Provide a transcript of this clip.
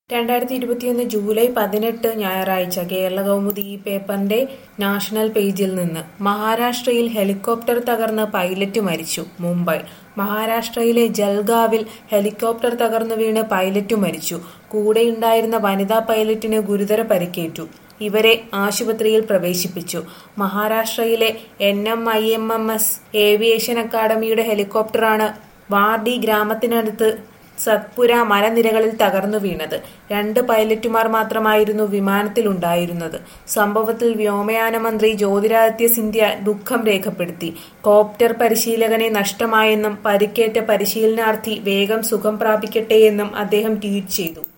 രണ്ടായിരത്തി ഇരുപത്തിയൊന്ന് ജൂലൈ പതിനെട്ട് ഞായറാഴ്ച കേരളകൗമുദി ഈ പേപ്പറിന്റെ നാഷണൽ പേജിൽ നിന്ന് മഹാരാഷ്ട്രയിൽ ഹെലികോപ്റ്റർ തകർന്ന് പൈലറ്റ് മരിച്ചു മുംബൈ മഹാരാഷ്ട്രയിലെ ജൽഗാവിൽ ഹെലികോപ്റ്റർ തകർന്നു വീണ് പൈലറ്റ് മരിച്ചു കൂടെയുണ്ടായിരുന്ന വനിതാ പൈലറ്റിന് ഗുരുതര പരിക്കേറ്റു ഇവരെ ആശുപത്രിയിൽ പ്രവേശിപ്പിച്ചു മഹാരാഷ്ട്രയിലെ N M I M M S aviation അക്കാദമിയുടെ ഹെലികോപ്റ്ററാണ് വാർഡി ഗ്രാമത്തിനടുത്ത് സത്പുര മലനിരകളിൽ തകർന്നു വീണത് രണ്ട് പൈലറ്റുമാർ മാത്രമായിരുന്നു വിമാനത്തിലുണ്ടായിരുന്നത് സംഭവത്തിൽ വ്യോമയാന മന്ത്രി ജ്യോതിരാദിത്യ സിന്ധ്യ ദുഃഖം രേഖപ്പെടുത്തി കോപ്റ്റർ പരിശീലകനെ നഷ്ടമായെന്നും പരിക്കേറ്റ പരിശീലനാർത്ഥി വേഗം സുഖം പ്രാപിക്കട്ടെയെന്നും അദ്ദേഹം ട്വീറ്റ് ചെയ്തു